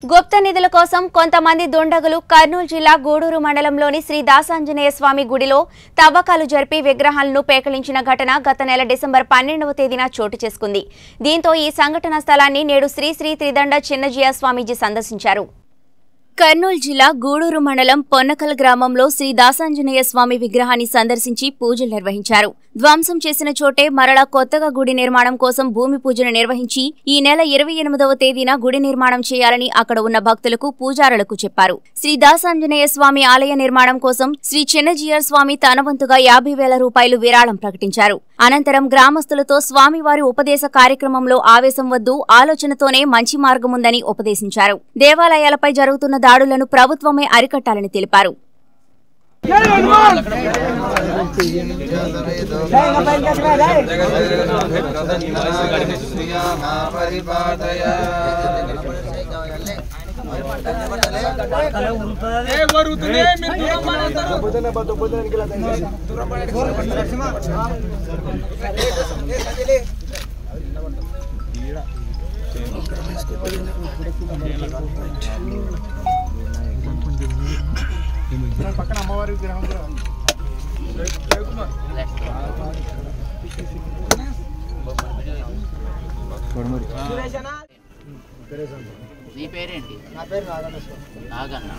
గుప్త నిధుల కోసం కొంతమంది దుండగులు కర్నూలు జిల్లా గూడూరు మండలంలోని శ్రీ దాసాంజనేయ స్వామి గుడిలో తవ్వకాలు జరిపి విగ్రహాలను పేకలించిన ఘటన గత నెల డిసెంబర్ పన్నెండవ తేదీన చోటు చేసుకుంది దీంతో ఈ సంఘటన స్థలాన్ని నేడు శ్రీ శ్రీ త్రిదండ చిన్నజీయ స్వామీజీ సందర్శించారు కర్నూలు జిల్లా గూడూరు మండలం పొన్నకల్ గ్రామంలో శ్రీ దాసాంజనేయ స్వామి విగ్రహాన్ని సందర్శించి పూజలు నిర్వహించారు ధ్వంసం చేసిన చోటే మరలా కొత్తగా గుడి నిర్మాణం కోసం భూమి పూజను నిర్వహించి ఈ నెల ఇరవై ఎనిమిదవ తేదీన గుడి నిర్మాణం చేయాలని అక్కడ ఉన్న భక్తులకు పూజారులకు చెప్పారు శ్రీ దాసాంజనేయ స్వామి ఆలయ నిర్మాణం కోసం శ్రీ చిన్నజీయర్ స్వామి తన వంతుగా యాభై వేల రూపాయలు విరాళం ప్రకటించారు అనంతరం గ్రామస్తులతో స్వామివారి ఉపదేశ కార్యక్రమంలో ఆవేశం వద్దు ఆలోచనతోనే మంచి మార్గముందని ఉపదేశించారు దేవాలయాలపై జరుగుతున్న దాడులను ప్రభుత్వమే అరికట్టాలని తెలిపారు నీ పేరేంటి నా పేరు నాగేశ్వర నాగన్న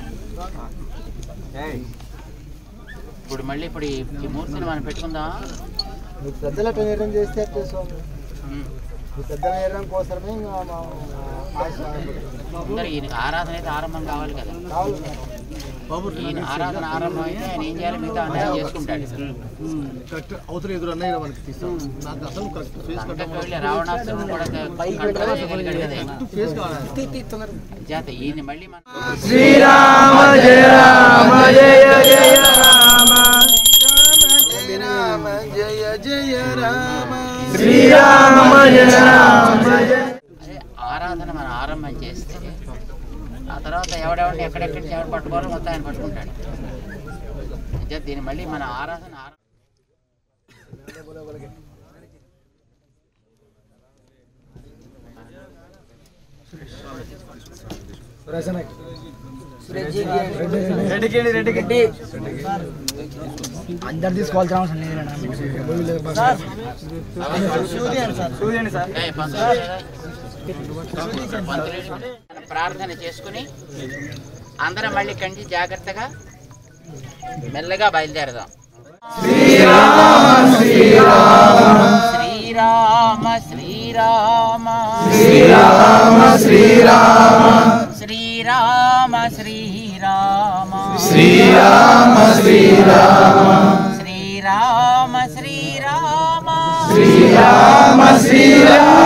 ఇప్పుడు మళ్ళీ ఇప్పుడు ఈ ఈ మూర్తిని మనం పెట్టుకుందా మీకు పెద్దల నిర్ణయం చేస్తే అట్లే స్వామి మీ పెద్దల నిర్ణయం కోసమే ఇంకా మా ఆశ అందరూ ఈయనకి ఆరాధన అయితే ఆరంభం కావాలి కదా కావాలి ఈయన ఆరాధన ఆరంభం అయితే ఆయన ఏం చేయాలి మిగతా అన్నీ చేసుకుంటాడు కరెక్ట్ అవతల ఎదురు అన్నయ్య మనకి తీస్తాం నాకు అసలు కరెక్ట్ ఫేస్ అంతకు వెళ్ళి రావణాసురుడు కూడా కంట్రోల్ చేయగలిగాడు కదా ఈయన. ఫేస్ కావాలి చేత ఈయన మళ్ళీ మనం రామ జయ జయ రామ అదే ఆరాధన మనం ఆరంభం చేస్తే ఆ తర్వాత ఎవడెవడిని ఎక్కడెక్కడి నుంచి ఎవడు పట్టుకోవాలో మొత్తం ఆయన పట్టుకుంటాడు చేత దీన్ని మళ్ళీ మన ఆరాధన ఆరం- అందరు తీసుకోవాల్సిన అవసరం ఏయ్, పంతులు లేరా? పంతులు లేరా? మనం ప్రార్థన చేసుకుని అందరం మళ్ళీ కంచి జాగ్రత్తగా మెల్లగా బయలుదేరదాం శ్రీరామ శ్రీరామ శ్రీరామ శ్రీరామ శ్రీరామ శ్రీరామ శ్రీరామ శ్రీరామ శ్రీరామ శ్రీరామ శ్రీరామ